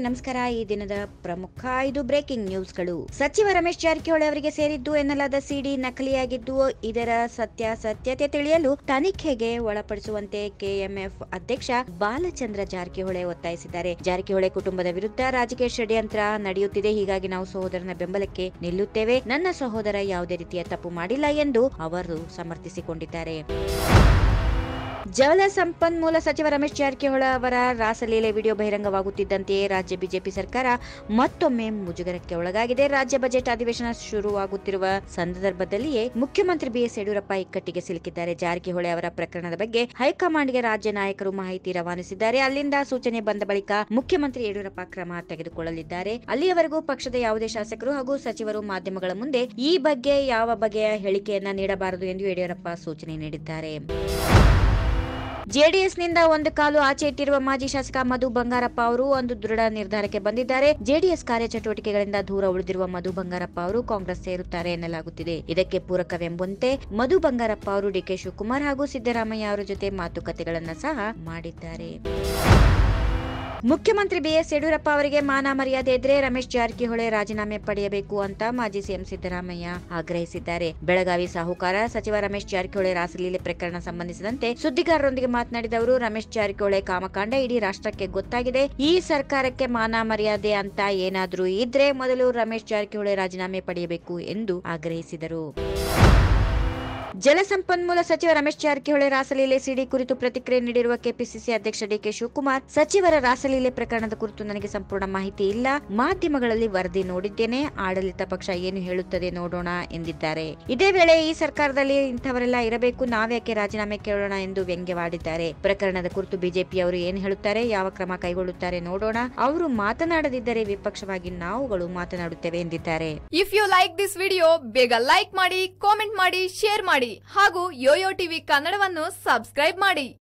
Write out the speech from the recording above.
ನಮಸ್ಕಾರ ಈ ದಿನದ ಪ್ರಮುಖ ಐದು ಬ್ರೇಕಿಂಗ್ ನ್ಯೂಸ್ಗಳು ಸಚಿವ ರಮೇಶ್ ಜಾರಕಿಹೊಳಿ ಅವರಿಗೆ ಸೇರಿದ್ದು ಎನ್ನಲಾದ ಸಿಡಿ ನಕಲಿಯಾಗಿದ್ದು ಇದರ ಸತ್ಯಾಸತ್ಯತೆ ತಿಳಿಯಲು ತನಿಖೆಗೆ ಒಳಪಡಿಸುವಂತೆ ಕೆಎಂಎಫ್ ಅಧ್ಯಕ್ಷ ಬಾಲಚಂದ್ರ ಜಾರಕಿಹೊಳಿ ಒತ್ತಾಯಿಸಿದ್ದಾರೆ ಜಾರಕಿಹೊಳಿ ಕುಟುಂಬದ ವಿರುದ್ಧ ರಾಜಕೀಯ ಷಡ್ಯಂತ್ರ ನಡೆಯುತ್ತಿದೆ ಹೀಗಾಗಿ ನಾವು ಸಹೋದರನ ಬೆಂಬಲಕ್ಕೆ ನಿಲ್ಲುತ್ತೇವೆ ನನ್ನ ಸಹೋದರ ಯಾವುದೇ ರೀತಿಯ ತಪ್ಪು ಮಾಡಿಲ್ಲ ಎಂದು ಅವರು ಸಮರ್ಥಿಸಿಕೊಂಡಿದ್ದಾರೆ ಜಲ ಸಂಪನ್ಮೂಲ ಸಚಿವ ರಮೇಶ್ ಜಾರಕಿಹೊಳಿ ಅವರ ರಾಸಲೀಲೆ ವಿಡಿಯೋ ಬಹಿರಂಗವಾಗುತ್ತಿದ್ದಂತೆಯೇ ರಾಜ್ಯ ಬಿಜೆಪಿ ಸರ್ಕಾರ ಮತ್ತೊಮ್ಮೆ ಮುಜುಗರಕ್ಕೆ ಒಳಗಾಗಿದೆ ರಾಜ್ಯ ಬಜೆಟ್ ಅಧಿವೇಶನ ಶುರುವಾಗುತ್ತಿರುವ ಸಂದರ್ಭದಲ್ಲಿಯೇ ಮುಖ್ಯಮಂತ್ರಿ ಬಿಎಸ್ ಯಡಿಯೂರಪ್ಪ ಇಕ್ಕಟ್ಟಿಗೆ ಸಿಲುಕಿದ್ದಾರೆ ಜಾರಕಿಹೊಳಿ ಅವರ ಪ್ರಕರಣದ ಬಗ್ಗೆ ಹೈಕಮಾಂಡ್ಗೆ ರಾಜ್ಯ ನಾಯಕರು ಮಾಹಿತಿ ರವಾನಿಸಿದ್ದಾರೆ ಅಲ್ಲಿಂದ ಸೂಚನೆ ಬಂದ ಬಳಿಕ ಮುಖ್ಯಮಂತ್ರಿ ಯಡಿಯೂರಪ್ಪ ಕ್ರಮ ತೆಗೆದುಕೊಳ್ಳಲಿದ್ದಾರೆ ಅಲ್ಲಿಯವರೆಗೂ ಪಕ್ಷದ ಯಾವುದೇ ಶಾಸಕರು ಹಾಗೂ ಸಚಿವರು ಮಾಧ್ಯಮಗಳ ಮುಂದೆ ಈ ಬಗ್ಗೆ ಯಾವ ಬಗೆಯ ಹೇಳಿಕೆಯನ್ನ ನೀಡಬಾರದು ಎಂದು ಯಡಿಯೂರಪ್ಪ ಸೂಚನೆ ನೀಡಿದ್ದಾರೆ ಜೆಡಿಎಸ್ನಿಂದ ಒಂದು ಕಾಲು ಆಚೆ ಇಟ್ಟಿರುವ ಮಾಜಿ ಶಾಸಕ ಮಧು ಬಂಗಾರಪ್ಪ ಅವರು ಒಂದು ದೃಢ ನಿರ್ಧಾರಕ್ಕೆ ಬಂದಿದ್ದಾರೆ ಜೆಡಿಎಸ್ ಕಾರ್ಯಚಟುವಟಿಕೆಗಳಿಂದ ದೂರ ಉಳಿದಿರುವ ಮಧು ಬಂಗಾರಪ್ಪ ಅವರು ಕಾಂಗ್ರೆಸ್ ಸೇರುತ್ತಾರೆ ಎನ್ನಲಾಗುತ್ತಿದೆ ಇದಕ್ಕೆ ಪೂರಕವೆಂಬಂತೆ ಮಧು ಬಂಗಾರಪ್ಪ ಅವರು ಡಿಕೆ ಶಿವಕುಮಾರ್ ಹಾಗೂ ಸಿದ್ದರಾಮಯ್ಯ ಅವರ ಜೊತೆ ಮಾತುಕತೆಗಳನ್ನ ಸಹ ಮಾಡಿದ್ದಾರೆ ಮುಖ್ಯಮಂತ್ರಿ ಬಿಎಸ್ ಯಡಿಯೂರಪ್ಪ ಅವರಿಗೆ ಮಾನ ಮರ್ಯಾದೆ ಇದ್ರೆ ರಮೇಶ್ ಜಾರಕಿಹೊಳಿ ರಾಜೀನಾಮೆ ಪಡೆಯಬೇಕು ಅಂತ ಮಾಜಿ ಸಿಎಂ ಸಿದ್ದರಾಮಯ್ಯ ಆಗ್ರಹಿಸಿದ್ದಾರೆ ಬೆಳಗಾವಿ ಸಾಹುಕಾರ ಸಚಿವ ರಮೇಶ್ ಜಾರಕಿಹೊಳಿ ರಾಸಲೀಲೆ ಪ್ರಕರಣ ಸಂಬಂಧಿಸಿದಂತೆ ಸುದ್ದಿಗಾರರೊಂದಿಗೆ ಮಾತನಾಡಿದ ಅವರು ರಮೇಶ್ ಜಾರಕಿಹೊಳಿ ಕಾಮಕಾಂಡ ಇಡೀ ರಾಷ್ಟ್ರಕ್ಕೆ ಗೊತ್ತಾಗಿದೆ ಈ ಸರ್ಕಾರಕ್ಕೆ ಮಾನ ಮರ್ಯಾದೆ ಅಂತ ಏನಾದ್ರೂ ಇದ್ರೆ ಮೊದಲು ರಮೇಶ್ ಜಾರಕಿಹೊಳಿ ರಾಜೀನಾಮೆ ಪಡೆಯಬೇಕು ಎಂದು ಆಗ್ರಹಿಸಿದರು ಜಲಸಂಪನ್ಮೂಲ ಸಚಿವ ರಮೇಶ್ ಜಾರಕಿಹೊಳಿ ರಾಸಲೀಲೆ ಸಿಡಿ ಕುರಿತು ಪ್ರತಿಕ್ರಿಯೆ ನೀಡಿರುವ ಕೆಪಿಸಿಸಿ ಅಧ್ಯಕ್ಷ ಡಿಕೆ ಶಿವಕುಮಾರ್ ಸಚಿವರ ರಾಸಲೀಲೆ ಪ್ರಕರಣದ ಕುರಿತು ನನಗೆ ಸಂಪೂರ್ಣ ಮಾಹಿತಿ ಇಲ್ಲ ಮಾಧ್ಯಮಗಳಲ್ಲಿ ವರದಿ ನೋಡಿದ್ದೇನೆ ಆಡಳಿತ ಪಕ್ಷ ಏನು ಹೇಳುತ್ತದೆ ನೋಡೋಣ ಎಂದಿದ್ದಾರೆ ಇದೇ ವೇಳೆ ಈ ಸರ್ಕಾರದಲ್ಲಿ ಇಂಥವರೆಲ್ಲ ಇರಬೇಕು ನಾವ್ಯಾಕೆ ರಾಜೀನಾಮೆ ಕೇಳೋಣ ಎಂದು ವ್ಯಂಗ್ಯವಾಡಿದ್ದಾರೆ ಪ್ರಕರಣದ ಕುರಿತು ಬಿಜೆಪಿಯವರು ಏನು ಹೇಳುತ್ತಾರೆ ಯಾವ ಕ್ರಮ ಕೈಗೊಳ್ಳುತ್ತಾರೆ ನೋಡೋಣ ಅವರು ಮಾತನಾಡದಿದ್ದರೆ ವಿಪಕ್ಷವಾಗಿ ನಾವುಗಳು ಮಾತನಾಡುತ್ತೇವೆ ಎಂದಿದ್ದಾರೆ if you like this video ಬೇಗ ಲೈಕ್ ಮಾಡಿ ಕಾಮೆಂಟ್ ಮಾಡಿ ಶೇರ್ ಮಾಡಿ ಹಾಗೂ ಯೋಯೋ ಟಿವಿ ಕನ್ನಡವನ್ನು ಸಬ್ಸ್ಕ್ರೈಬ್ ಮಾಡಿ